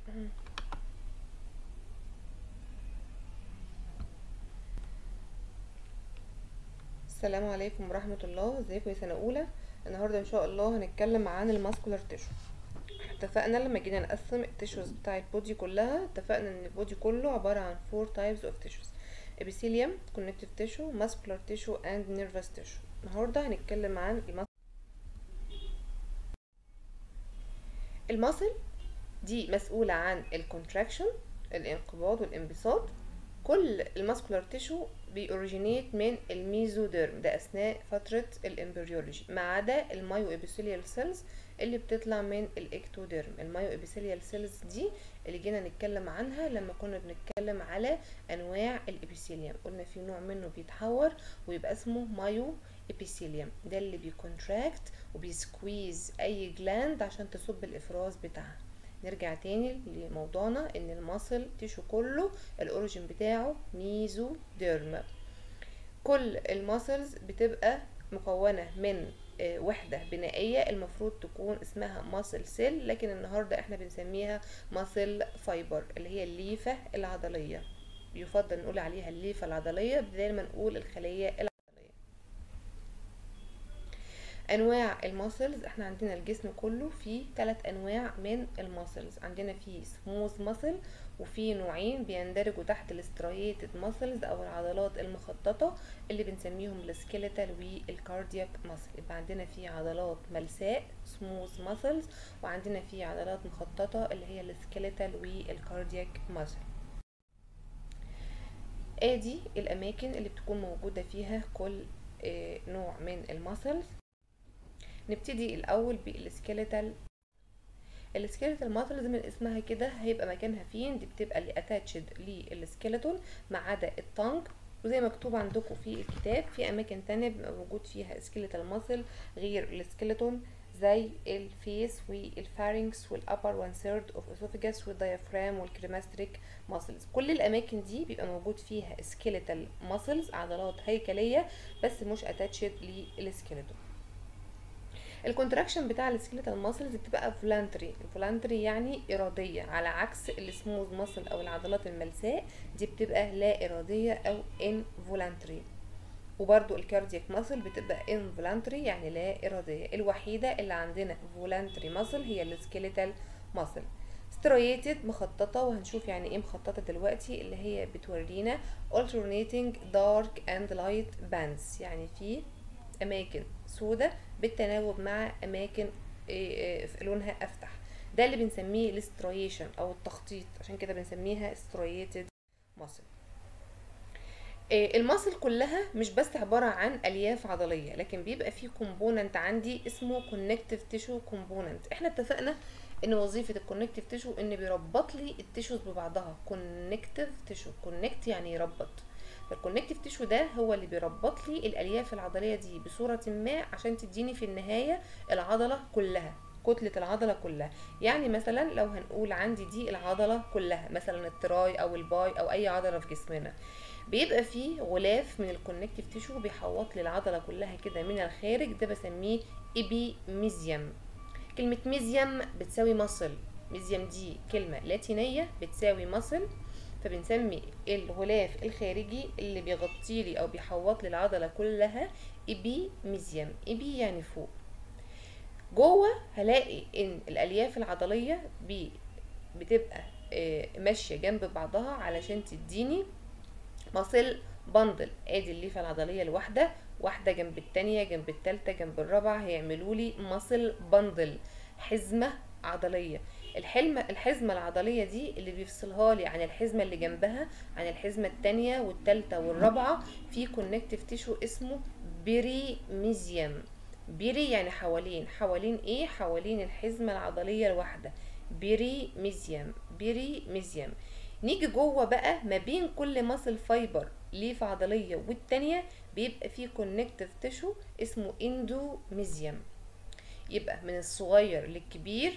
السلام عليكم ورحمة الله ازيكم يا سنة أولى النهاردة إن شاء الله هنتكلم عن الماسكولار تيشو اتفقنا لما جينا نقسم التيشوز بتاع البودي كلها اتفقنا ان البودي كله عبارة عن four types of tissues epithelium connective tissue muscular tissue and nervous tissue النهاردة هنتكلم عن المس... المصل دي مسؤولة عن الكونتراكشن الانقباض والانبساط كل الماسكولار تيشو بيوريجينيت من الميزوديرم ده اثناء فتره الامبريولوجي ما عدا المايو ابيثيليال سيلز اللي بتطلع من الاكتوديرم المايو ابيثيليال سيلز دي اللي جينا نتكلم عنها لما كنا بنتكلم على انواع الابيثيليوم قلنا في نوع منه بيتحور ويبقى اسمه مايو ابيثيليوم ده اللي بيكونتراكت وبيسكويز اي جلاند عشان تصب الافراز بتاعها نرجع تاني لموضوعنا ان المصل تيشو كله الاوريجين بتاعه ميزو ديرما كل الماسلز بتبقى مكونة من وحدة بنائية المفروض تكون اسمها ماسل سيل لكن النهاردة احنا بنسميها ماسل فايبر اللي هي الليفة العضلية يفضل نقول عليها الليفة العضلية بدل ما نقول الخلية العضلية انواع الماسلز احنا عندنا الجسم كله فيه ثلاث انواع من الماسلز عندنا فيه سموث ماسل وفي نوعين بيندرجوا تحت الاستريتد ماسلز او العضلات المخططه اللي بنسميهم السكيليتال والكاردياك ماسل يبقى عندنا فيه عضلات ملساء سموث ماسلز وعندنا فيه عضلات مخططه اللي هي السكيليتال والكاردياك ماسل ادي الاماكن اللي بتكون موجوده فيها كل نوع من الماسلز نبتدي الاول بالسكيليتال السكيليتال ماسلز من اسمها كده هيبقى مكانها فين دي بتبقى اللي اتاتشد للسكيلتون ما عدا التانج وزي ما مكتوب عندكم في الكتاب في اماكن تانية بيبقى موجود فيها سكيليتال ماسل غير السكيلتون زي الفيس والفارنكس والابر وان ثيرد اوف اسوفيجاس والديافرام والكريماستريك ماسلز كل الاماكن دي بيبقى موجود فيها سكيليتال ماسلز عضلات هيكليه بس مش اتاتشد للسكيلتون الكونتراكشن بتاع السكيليتال ماسلز بتبقى فولانتري الفولانتري يعني اراديه على عكس السموث ماسل او العضلات الملساء دي بتبقى لا اراديه او ان فولانتري وبرده الكاردياك ماسل بتبقى ان فولانتري يعني لا اراديه الوحيده اللي عندنا فولانتري ماسل هي السكيليتال ماسل ستريتد مخططة وهنشوف يعني ايه مخططة دلوقتي اللي هي بتورينا alternating dark and light bands يعني في اماكن سودة بالتناوب مع اماكن لونها افتح ده اللي بنسميه الاستريشن او التخطيط عشان كده بنسميها ستريتد ماسل الماسل كلها مش بس عبارة عن الياف عضلية لكن بيبقى فيه كومبوننت عندي اسمه كونكتيف تيشو كومبوننت احنا اتفقنا ان وظيفة الكونكتيف تيشو ان بيربط لي التيشوز ببعضها كونكتيف تيشو كونكت يعني يربط فالكونكتيف تيشو ده هو اللي بيربط لي الالياف العضليه دي بصوره ما عشان تديني في النهايه العضله كلها كتلة العضلة كلها يعني مثلا لو هنقول عندي دي العضلة كلها مثلا التراي او الباي او اي عضلة في جسمنا بيبقى فيه غلاف من الكونكتيف تيشو بيحوط لي العضلة كلها كده من الخارج ده بسميه ايبي ميزيوم كلمة ميزيوم بتساوي مصل ميزيوم دي كلمة لاتينية بتساوي مصل فبنسمي الغلاف الخارجي اللي بيغطي لي او بيحوط لي العضله كلها ايبي ميزيوم ايبي يعني فوق جوه هلاقي ان الالياف العضليه بي بتبقى ماشيه جنب بعضها علشان تديني مصل بندل ادي الليفه العضليه الواحده واحده جنب التانية جنب التالتة جنب الرابعة هيعملوا لي مصل بندل حزمة عضلية الحلمة الحزمة العضلية دي اللي بيفصلها لي عن الحزمة اللي جنبها عن الحزمة التانية والتالتة والرابعة في كونكتيف تيشو اسمه بيري ميزيوم بيري يعني حوالين حوالين ايه حوالين الحزمة العضلية الواحدة بيري ميزيوم بيري ميزيوم نيجي جوه بقى ما بين كل ماسل فايبر ليف عضلية والتانية بيبقى فيه كونكتيف تيشو اسمه اندو ميزيوم يبقى من الصغير للكبير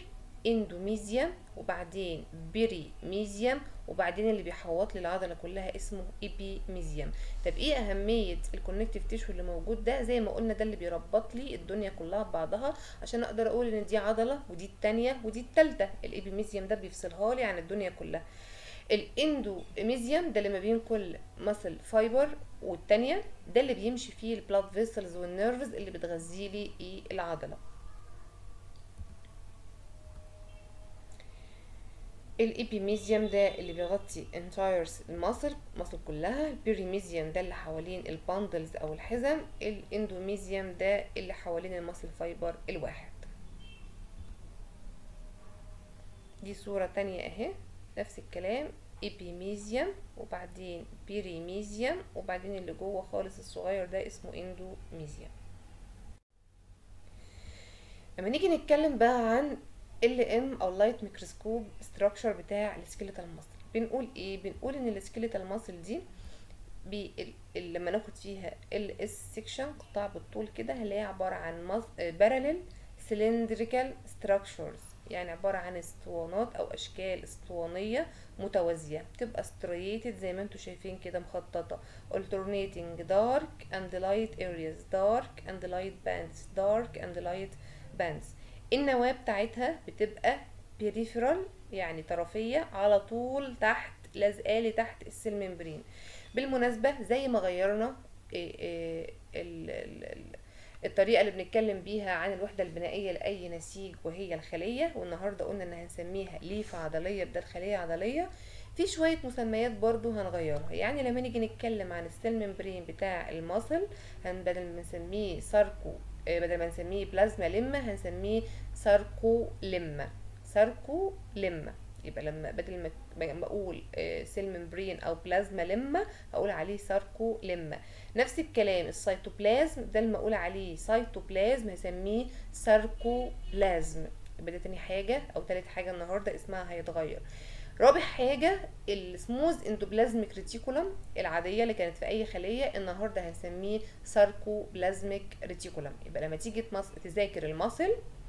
اندوميزيوم وبعدين بيريميزيوم وبعدين اللي بيحوط لي العضله كلها اسمه ايبيميزيوم طب ايه اهميه الكونكتيف تيشو اللي موجود ده زي ما قلنا ده اللي بيربط لي الدنيا كلها ببعضها عشان اقدر اقول ان دي عضله ودي التانية ودي التالتة الايبيميزيوم ده بيفصلها لي عن الدنيا كلها الاندوميزيوم ده اللي ما بين كل ماسل فايبر والتانية ده اللي بيمشي فيه البلاد فيسلز والنيرفز اللي بتغذي لي ايه العضله الابيميزيوم ده اللي بيغطي انتاير المصل المصل كلها البيريميزيوم ده اللي حوالين الباندلز او الحزم الاندوميزيوم ده اللي حوالين المصل فايبر الواحد دي صورة تانية اهي نفس الكلام ابيميزيوم وبعدين بيريميزيوم وبعدين اللي جوه خالص الصغير ده اسمه اندوميزيوم لما نيجي نتكلم بقى عن ال ام او لايت ميكروسكوب ستراكشر بتاع السكيليتال ماسل بنقول ايه بنقول ان السكيليتال ماسل دي بي ال- لما ناخد فيها ال اس سيكشن قطاع بالطول كده هنلاقيها عباره عن باراليل سلندريكال ستراكشرز يعني عباره عن اسطوانات او اشكال اسطوانيه متوازيه بتبقى ستريتد زي ما انتم شايفين كده مخططه alternating dark and light areas dark and light bands dark and light bands النواة بتاعتها بتبقى peripheral يعني طرفية على طول تحت لازقالي تحت السيل ممبرين بالمناسبة زي ما غيرنا إيه إيه ال- ال- ال- الطريقة اللي بنتكلم بيها عن الوحدة البنائية لأي نسيج وهي الخلية والنهاردة قلنا إن هنسميها ليفة عضلية بدل خلية عضلية في شوية مسميات برضو هنغيرها يعني لما نيجي نتكلم عن السيل ممبرين بتاع المصل هن بدل ما نسميه ساركو آه، بدل ما نسميه بلازما لما هنسميه ساركو لما ساركو لما يبقى لما بدل ما ما اقول آه، سيل ممبرين او بلازما لما هقول عليه ساركو لما نفس الكلام السيتوبلازم ده لما اقول عليه سيتوبلازم هسميه ساركوبلازم يبقى ده تاني حاجه او تالت حاجه النهارده اسمها هيتغير رابع حاجة السموز اندوبلازميك ريتيكولم العادية اللي كانت في أي خلية النهاردة هنسميه ساركوبلازميك ريتيكولم يبقى لما تيجي تمص... تذاكر المصل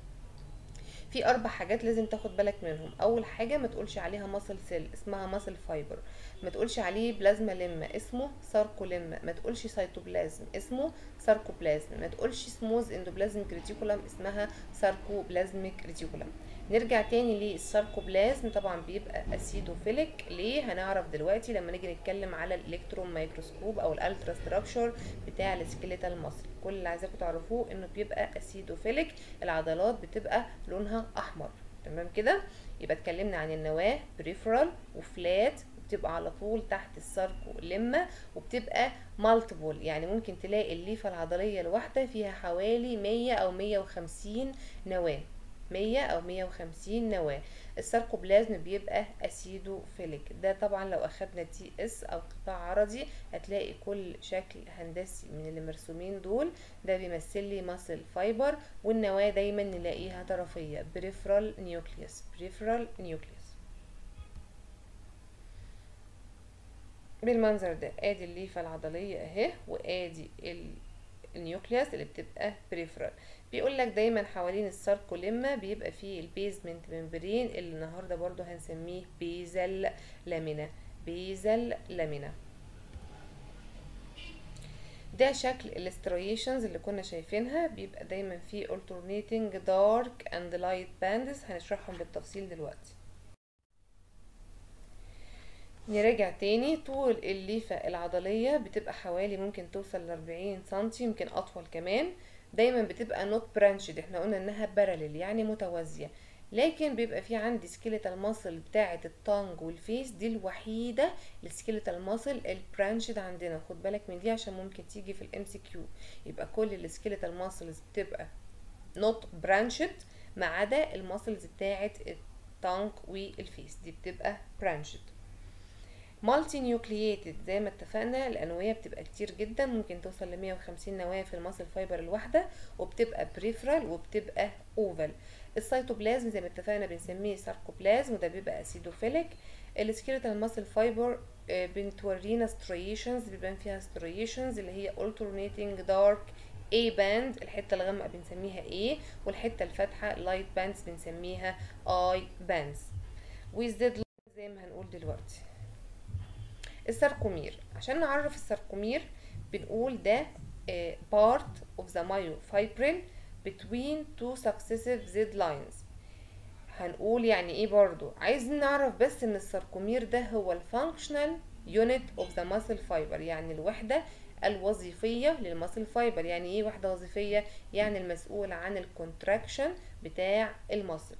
في اربع حاجات لازم تاخد بالك منهم اول حاجه ما تقولش عليها ماسل سيل اسمها ماسل فايبر ما تقولش عليه بلازما لما اسمه ساركوليما ما تقولش سيتوبلازم اسمه ساركوبلازم ما تقولش سموز اندوبلازميك ريتيكولم اسمها ساركوبلازميك ريتيكولم نرجع تاني للساركوبلازم طبعا بيبقى اسيدوفيليك ليه هنعرف دلوقتي لما نيجي نتكلم على الالكترون مايكروسكوب او الالترا ستراكشر بتاع السكيليتال ماسل كل اللي عايزاكم تعرفوه انه بيبقى اسيدوفيليك العضلات بتبقى لونها احمر تمام كده يبقى اتكلمنا عن النواه بريفرال وفلات بتبقى على طول تحت الساركو لما وبتبقى مالتيبل يعني ممكن تلاقي الليفه العضليه الواحده فيها حوالي 100 او 150 نواه 100 او 150 نواه الساركوبلازم بيبقى اسيدوفيليك ده طبعا لو اخدنا تي اس او قطاع عرضي هتلاقي كل شكل هندسي من اللي مرسومين دول ده بيمثل لي ماسل فايبر والنواه دايما نلاقيها طرفيه بريفرال نيوكليوس بريفرال نيوكليوس بالمنظر ده ادي الليفه العضليه اهي وادي ال- النيوكليوس اللي بتبقى بريفرال بيقول لك دايما حوالين الساركوليما بيبقى فيه البيزمنت ممبرين اللي النهارده برضو هنسميه بيزل لامينا بيزل لامينا ده شكل الاستريشنز اللي كنا شايفينها بيبقى دايما فيه alternating dark and light bands هنشرحهم بالتفصيل دلوقتي نراجع تاني طول الليفة العضلية بتبقى حوالي ممكن توصل لأربعين سنتي يمكن أطول كمان دايما بتبقى نوت برانشد احنا قلنا انها باراليل يعني متوازية لكن بيبقى في عندي سكيليتال ماسل بتاعة التانج والفيس دي الوحيدة السكيليتال ماسل البرانشد عندنا خد بالك من دي عشان ممكن تيجي في الام سي كيو يبقى كل السكيليتال ماسلز بتبقى نوت برانشد ما عدا الماسلز بتاعة التانج والفيس دي بتبقى برانشد مالتي نيوكلييتد زي ما اتفقنا الانويه بتبقى كتير جدا ممكن توصل ل 150 نواه في الماسل فايبر الواحده وبتبقى بريفرال وبتبقى اوفال السيتوبلازم زي ما اتفقنا بنسميه ساركوبلازم وده بيبقى اسيدوفيليك السكيلتال ماسل فايبر بنتورينا ستريشنز بيبان فيها ستريشنز اللي هي alternating dark A band الحتة الغامقة بنسميها A والحتة الفاتحة light bands بنسميها I bands with Z زي ما هنقول دلوقتي الساركومير عشان نعرف الساركومير بنقول ده آه، part of the myofibril between two successive Z lines هنقول يعني ايه برضو عايزين نعرف بس ان الساركومير ده هو الفانكشنال unit of the muscle fiber يعني الوحدة الوظيفية للمسل فايبر يعني ايه وحدة وظيفية يعني المسؤول عن الكونتراكشن بتاع المسل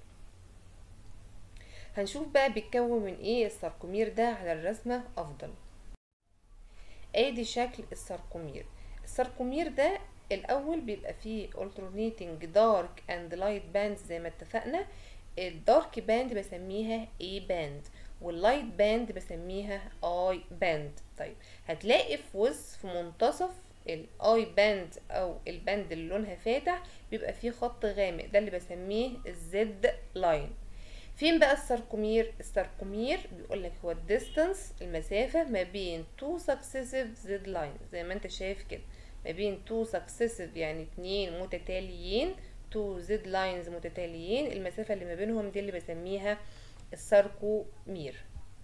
هنشوف بقى بيتكون من ايه الساركومير ده على الرسمة افضل ادي شكل الساركومير الساركومير ده الاول بيبقى فيه alternating dark and light bands زي ما اتفقنا الدارك باند بسميها A باند واللايت باند بسميها I باند طيب هتلاقي في وسط في منتصف الاي باند او الباند اللي لونها فاتح بيبقى فيه خط غامق ده اللي بسميه الزد لاين فين بقى الساركومير الساركومير بيقول لك هو الديستانس المسافه ما بين تو سكسيسيف زد لاين زي ما انت شايف كده ما بين تو سكسيسيف يعني اتنين متتاليين تو زد لاينز متتاليين المسافه اللي ما بينهم دي اللي بسميها الساركومير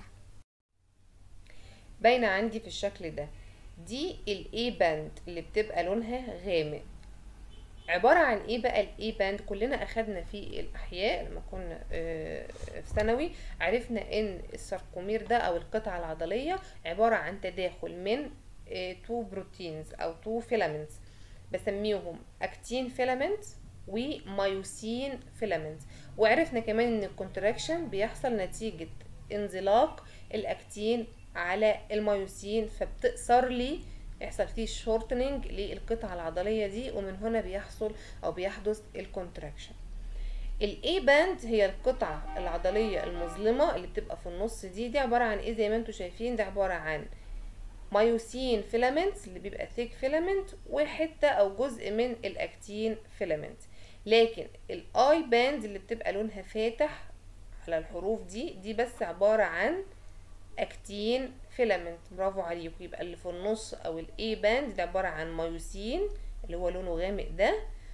باينه عندي في الشكل ده دي الاي باند اللي بتبقى لونها غامق عبارة عن ايه بقى الاي باند كلنا اخدنا في الاحياء لما كنا آه، في ثانوي عرفنا ان الساركومير ده او القطعة العضلية عبارة عن تداخل من تو بروتينز او تو فيلامنتس بسميهم اكتين فيلامنت ومايوسين فيلامنت وعرفنا كمان ان الكونتراكشن بيحصل نتيجة انزلاق الاكتين على المايوسين فبتقصر لي يحصل فيه شورتنينج للقطعة العضلية دي ومن هنا بيحصل او بيحدث الكونتراكشن الاي باند هي القطعة العضلية المظلمة اللي بتبقى في النص دي دي عبارة عن ايه زي ما انتم شايفين ده عبارة عن مايوسين فيلامنتس اللي بيبقى ثيك فيلامنت وحتة او جزء من الاكتين فيلامنت لكن الاي باند اللي بتبقى لونها فاتح على الحروف دي دي بس عبارة عن اكتين فيلامنت برافو عليكم يبقى اللي في النص او الاي باند ده عبارة عن مايوسين اللي هو لونه غامق ده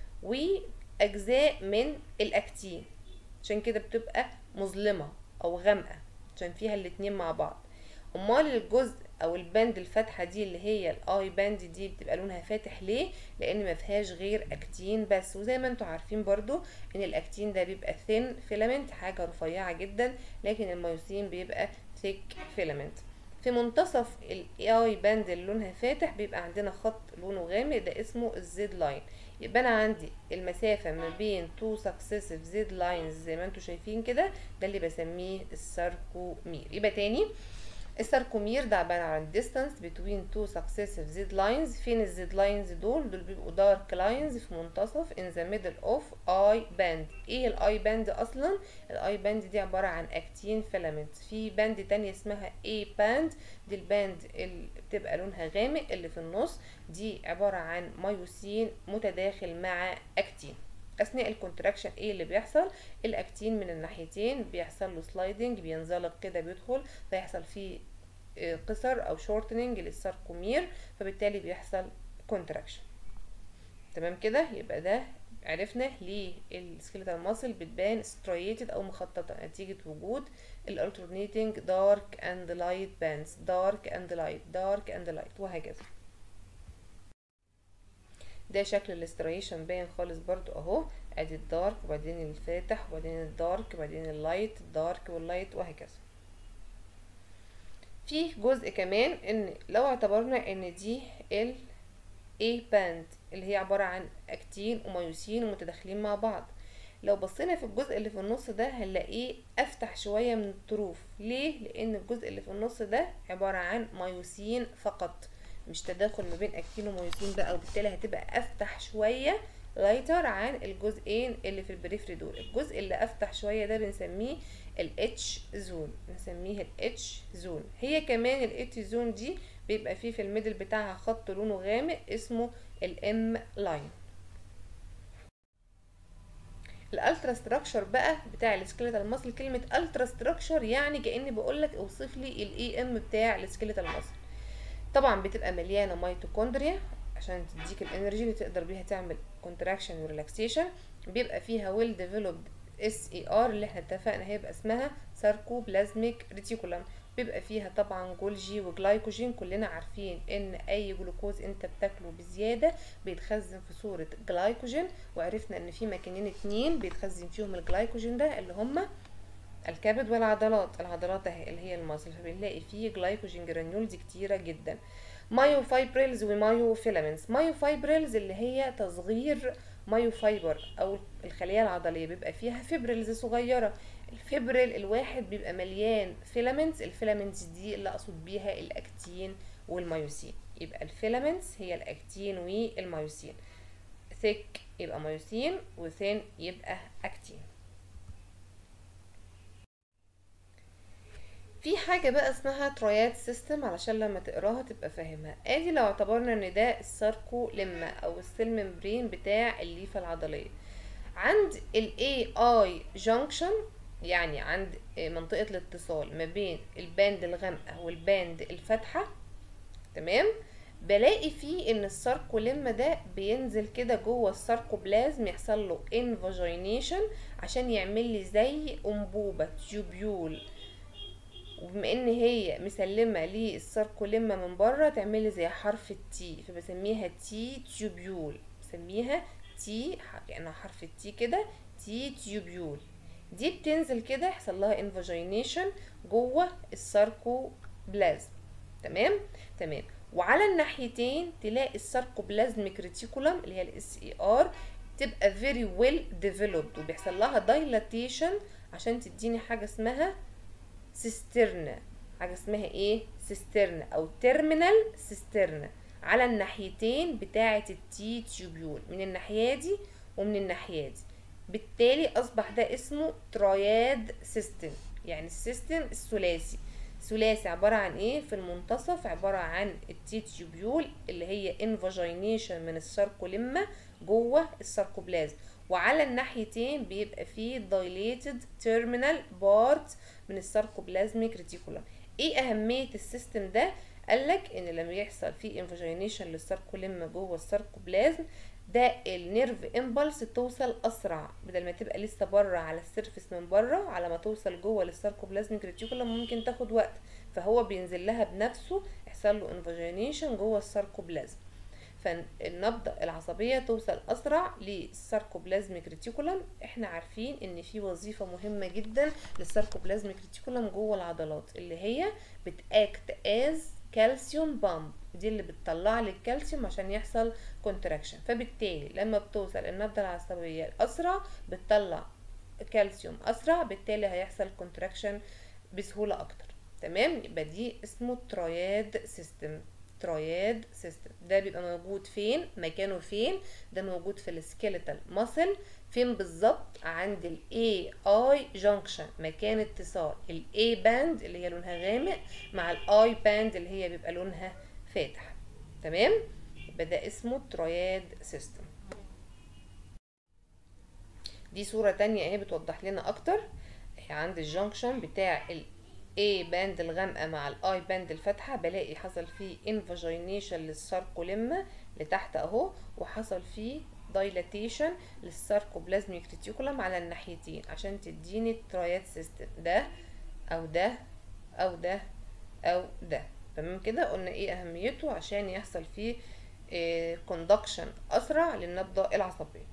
واجزاء من الاكتين عشان كده بتبقى مظلمة او غامقة عشان فيها الاتنين مع بعض امال الجزء او الباند الفاتحه دي اللي هي الاي باند دي بتبقى لونها فاتح ليه لان ما فيهاش غير اكتين بس وزي ما انتم عارفين برضو ان الاكتين ده بيبقى ثين فيلامنت حاجه رفيعه جدا لكن الميوسين بيبقى ثيك فيلامنت في منتصف الاي باند اللي لونها فاتح بيبقى عندنا خط لونه غامق ده اسمه الزد لاين يبقى انا عندي المسافه ما بين تو سكسيسيف زد لاينز زي ما انتم شايفين كده ده اللي بسميه الساركومير يبقى تاني الساركومير ده عبارة عن distance between two successive Z lines فين الزد لاينز دول دول بيبقوا dark lines في منتصف in the middle of I band ايه الاي باند اصلا الاي باند دي عبارة عن اكتين فيلامنت في باند تانية اسمها A باند دي الباند اللي بتبقى لونها غامق اللي في النص دي عبارة عن مايوسين متداخل مع اكتين اثناء الكونتراكشن ايه اللي بيحصل الاكتين من الناحيتين بيحصل له سلايدنج بينزلق كده بيدخل فيحصل فيه آه، قصر او شورتنينج للساركومير فبالتالي بيحصل كونتراكشن تمام كده يبقى ده عرفنا ليه السكيلتال ماسل بتبان ستريتد او مخططه نتيجه وجود الالترنيتنج دارك اند لايت باندز دارك اند لايت دارك اند لايت وهكذا ده شكل الاستريشن باين خالص برضو اهو ادي الدارك وبعدين الفاتح وبعدين الدارك وبعدين اللايت الدارك واللايت وهكذا في جزء كمان ان لو اعتبرنا ان دي ال A باند اللي هي عبارة عن اكتين وميوسين متداخلين مع بعض لو بصينا في الجزء اللي في النص ده هنلاقيه افتح شوية من الطروف ليه لان الجزء اللي في النص ده عبارة عن ميوسين فقط مش تداخل ما بين اكتين وميوسين بقى وبالتالي هتبقى افتح شوية لايتر عن الجزئين اللي في البريفري دول الجزء اللي افتح شوية ده بنسميه الاتش زون نسميه الاتش زون هي كمان الاتش زون دي بيبقى فيه في الميدل بتاعها خط لونه غامق اسمه الام لاين الالترا ستراكشر بقى بتاع السكيلتال ماسل كلمه الترا ستراكشر يعني كاني بقول لك اوصف لي الاي ام بتاع السكيلتال ماسل طبعا بتبقى مليانه ميتوكوندريا عشان تديك الانرجي اللي تقدر بيها تعمل كونتراكشن وريلاكسيشن بيبقى فيها ويل ديفلوبد اس اي ار اللي احنا اتفقنا هيبقى اسمها ساركوبلازميك ريتيكولم بيبقى فيها طبعا جولجي وجلايكوجين كلنا عارفين ان اي جلوكوز انت بتاكله بزياده بيتخزن في صوره جلايكوجين وعرفنا ان في مكانين اتنين بيتخزن فيهم الجلايكوجين ده اللي هما الكبد والعضلات العضلات اهي اللي هي المصل فبنلاقي فيه جلايكوجين جرانيولز كتيره جدا مايوفايبريلز ومايوفيلامنتس مايوفايبريلز اللي هي تصغير مايوفايبر او الخليه العضليه بيبقى فيها فيبريلز صغيره الفيبريل الواحد بيبقى مليان فيلامنتس الفيلامنتس دي اللي اقصد بيها الاكتين والمايوسين يبقى الفيلامنتس هي الاكتين والمايوسين ثيك يبقى مايوسين وثين يبقى اكتين في حاجة بقى اسمها ترايات سيستم علشان لما تقراها تبقى فاهمها ادي لو اعتبرنا ان ده الساركو لما او السيل ممبرين بتاع الليفة العضلية عند ال AI junction يعني عند منطقة الاتصال ما بين الباند الغامقة والباند الفاتحة تمام بلاقي فيه ان الساركوليما ده بينزل كده جوه الساركوبلازم يحصل له انفاجينيشن عشان يعمل لي زي انبوبة تيوبيول وبما ان هي مسلمه للساركوليما من بره تعمل لي زي حرف التي فبسميها تي تيوبيول بسميها تي كانها حرف التي كده تي تيوبيول دي بتنزل كده يحصل لها انفاجينيشن جوه الساركوبلازم تمام تمام وعلى الناحيتين تلاقي الساركوبلازميك ريتيكولم اللي هي الاس اي ار تبقى فيري ويل ديفلوبد وبيحصل لها دايلاتيشن عشان تديني حاجه اسمها سيسترنا حاجه اسمها ايه سيسترنا او تيرمينال سيسترنا على الناحيتين بتاعه التي تيوبيول من الناحيه دي ومن الناحيه دي بالتالي اصبح ده اسمه تراياد سيستم يعني السيستم الثلاثي ثلاثي عبارة عن ايه في المنتصف عبارة عن التي تيوبيول اللي هي انفاجينيشن من الساركوليما جوه الساركوبلازم وعلى الناحيتين بيبقى فيه dilated terminal part من الساركوبلازميك ريتيكولم ايه اهمية السيستم ده قالك ان لما يحصل فيه انفاجينيشن للساركوليما جوه الساركوبلازم ده النيرف امبلس توصل اسرع بدل ما تبقى لسه بره على السيرفس من بره على ما توصل جوه للساركوبلازميك ريتيكولم ممكن تاخد وقت فهو بينزل لها بنفسه يحصل له انفاجينيشن جوه الساركوبلازم فالنبضة العصبية توصل أسرع للساركوبلازميك ريتيكولم احنا عارفين ان في وظيفة مهمة جدا للساركوبلازميك ريتيكولم جوه العضلات اللي هي بتاكت از كالسيوم بامب دي اللي بتطلع لي الكالسيوم عشان يحصل كونتراكشن فبالتالي لما بتوصل النبضة العصبية أسرع بتطلع كالسيوم أسرع بالتالي هيحصل كونتراكشن بسهولة أكتر تمام يبقى دي اسمه تراياد سيستم تراياد سيستم ده بيبقى موجود فين مكانه فين ده موجود في السكيلتال ماسل فين بالظبط عند الاي اي جانكشن مكان اتصال الاي باند اللي هي لونها غامق مع الاي باند اللي هي بيبقى لونها فاتح تمام يبقى ده اسمه تراياد سيستم دي صورة تانية اهي بتوضح لنا اكتر عند الجانكشن بتاع ال A باند الغامقة مع الاي باند الفاتحة بلاقي حصل فيه انفاجينيشن للساركوليما لتحت اهو وحصل فيه دايلاتيشن للساركوبلازميك ريتيكولم على الناحيتين عشان تديني الترايات سيستم ده او ده او ده او ده تمام كده قلنا ايه اهميته عشان يحصل فيه كوندكشن اسرع للنبضة العصبية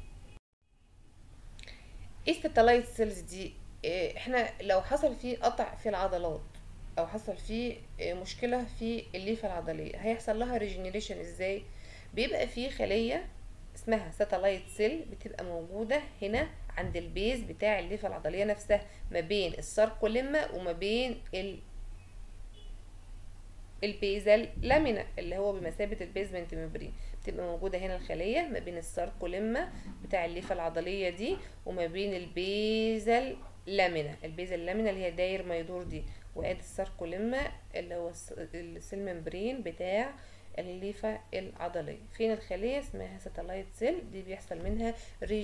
ايه الستلايت سيلز دي احنا لو حصل فيه قطع في العضلات او حصل فيه مشكله في الليفه العضليه هيحصل لها ريجنريشن ازاي بيبقى فيه خليه اسمها ساتلايت سيل بتبقى موجوده هنا عند البيز بتاع الليفه العضليه نفسها ما بين الساركوليما وما بين ال البيزال لامينا اللي هو بمثابه البيزمنت ممبرين بتبقى موجودة هنا الخلية ما بين الساركوليما بتاع الليفة العضلية دي وما بين البيزل لامينا البيزل لامينا اللي هي داير ما يدور دي وادي الساركوليما اللي هو السيل ممبرين بتاع الليفة العضلية فين الخلية اسمها ساتلايت سيل دي بيحصل منها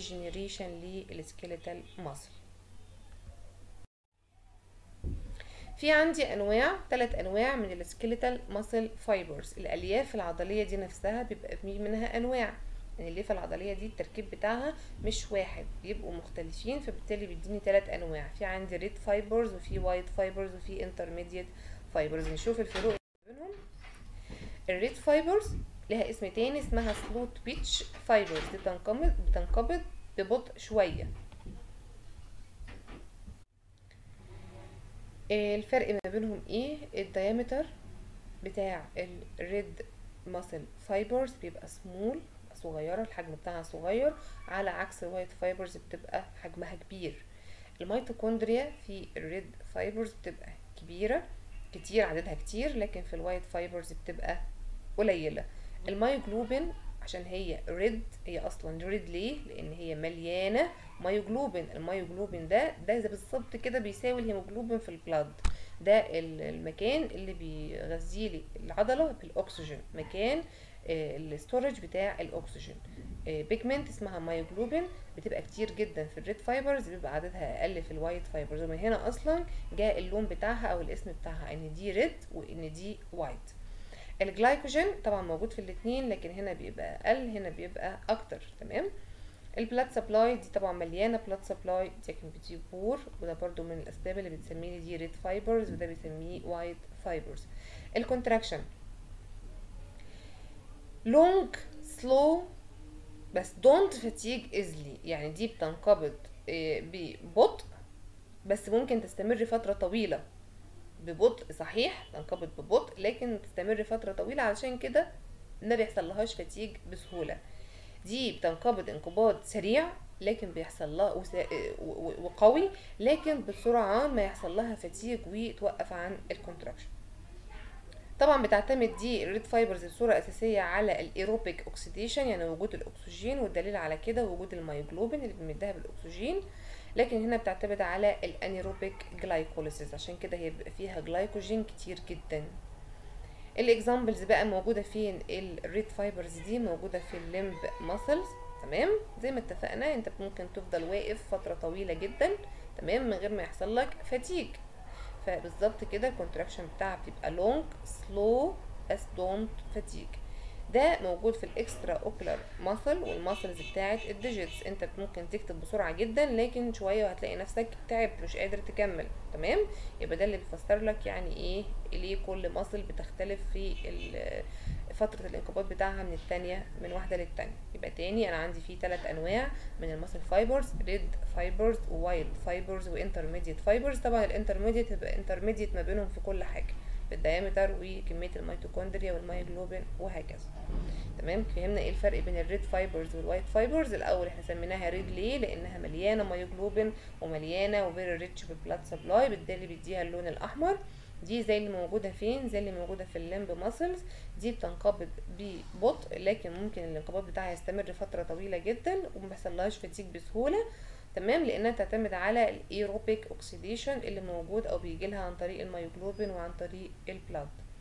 ريجنريشن للسكيليتال ماسل في عندي انواع ثلاث انواع من السكيليتال ماسل فايبرز الالياف العضليه دي نفسها بيبقى في منها انواع يعني الليفه العضليه دي التركيب بتاعها مش واحد بيبقوا مختلفين فبالتالي بيديني ثلاث انواع في عندي ريد فايبرز وفي وايت فايبرز وفي انترميديت فايبرز نشوف الفروق بينهم الريد فايبرز لها اسم تاني اسمها سلوت بيتش فايبرز دي بتنقبض بتنقبض ببطء شويه الفرق ما بينهم ايه الديامتر بتاع الريد ماسل فايبرز بيبقى سمول صغيره الحجم بتاعها صغير على عكس الوايت فايبرز بتبقى حجمها كبير الميتوكوندريا في الريد فايبرز بتبقى كبيره كتير عددها كتير لكن في الوايت فايبرز بتبقى قليله المايوجلوبين عشان هي ريد هي اصلا ريد ليه لان هي مليانه مايوجلوبين المايوجلوبين ده ده زي بالظبط كده بيساوي الهيموجلوبين في البلاد ده المكان اللي بيغذي لي العضله بالاكسجين مكان الاستورج بتاع الاكسجين بيجمنت اسمها مايوجلوبين بتبقى كتير جدا في الريد فايبرز بيبقى عددها اقل في الوايت فايبرز ومن هنا اصلا جاء اللون بتاعها او الاسم بتاعها ان دي ريد وان دي وايت الجلايكوجين طبعا موجود في الاثنين لكن هنا بيبقى اقل هنا بيبقى اكتر تمام البلاد سبلاي دي طبعا مليانه بلاد سبلاي لكن بتجيب بور وده برضو من الاسباب اللي بتسميه دي ريد فايبرز وده بيسميه وايت فايبرز الكونتراكشن لونج سلو بس دونت فاتيج ازلي يعني دي بتنقبض ببطء بس ممكن تستمر فترة طويلة ببطء صحيح تنقبض ببطء لكن تستمر فترة طويلة علشان كده ما بيحصل لهاش فتيج بسهولة دي بتنقبض انقباض سريع لكن بيحصل لها وقوي لكن بسرعة ما يحصل لها فتيج وتوقف عن الكونتراكشن طبعا بتعتمد دي الريد فايبرز بصورة أساسية على الإيروبيك أكسيديشن يعني وجود الأكسجين والدليل على كده وجود المايوجلوبين اللي بنمدها بالأكسجين لكن هنا بتعتمد على الانيروبيك جلايكوليسيس عشان كده هي بيبقى فيها جلايكوجين كتير جدا الاكزامبلز بقى موجوده فين الريد فايبرز دي موجوده في الليمب ماسلز تمام زي ما اتفقنا انت ممكن تفضل واقف فتره طويله جدا تمام من غير ما يحصل لك فتيج فبالظبط كده الكونتراكشن بتاعها بتبقى لونج سلو بس دونت فاتيج ده موجود في الاكسترا اوكلر ماسل والماسلز بتاعه الديجيتس انت ممكن تكتب بسرعه جدا لكن شويه وهتلاقي نفسك تعبت مش قادر تكمل تمام يبقى ده اللي بيفسر لك يعني ايه ليه كل ماسل بتختلف في فترة الانقباض بتاعها من التانية من واحدة للتانية يبقى تاني انا عندي فيه ثلاث انواع من الماسل فايبرز ريد فايبرز ووايت فايبرز وانترميديت فايبرز طبعا الانترميديت يبقى انترميديت ما بينهم في كل حاجة في الديامتر وكمية الميتوكوندريا والمايوجلوبين وهكذا تمام فهمنا ايه الفرق بين الريد فايبرز والوايت فايبرز الاول احنا سميناها ريد ليه لانها مليانه مايوجلوبين ومليانه وفيري ريتش بالبلاد سبلاي بالتالي بيديها اللون الاحمر دي زي اللي موجوده فين زي اللي موجوده في الليمب ماسلز دي بتنقبض ببطء لكن ممكن الانقباض بتاعها يستمر فتره طويله جدا وما بيحصلهاش فتيج بسهوله تمام لانها تعتمد على الايروبيك اوكسيديشن اللي موجود او بيجي لها عن طريق المايوجلوبين وعن طريق البلاد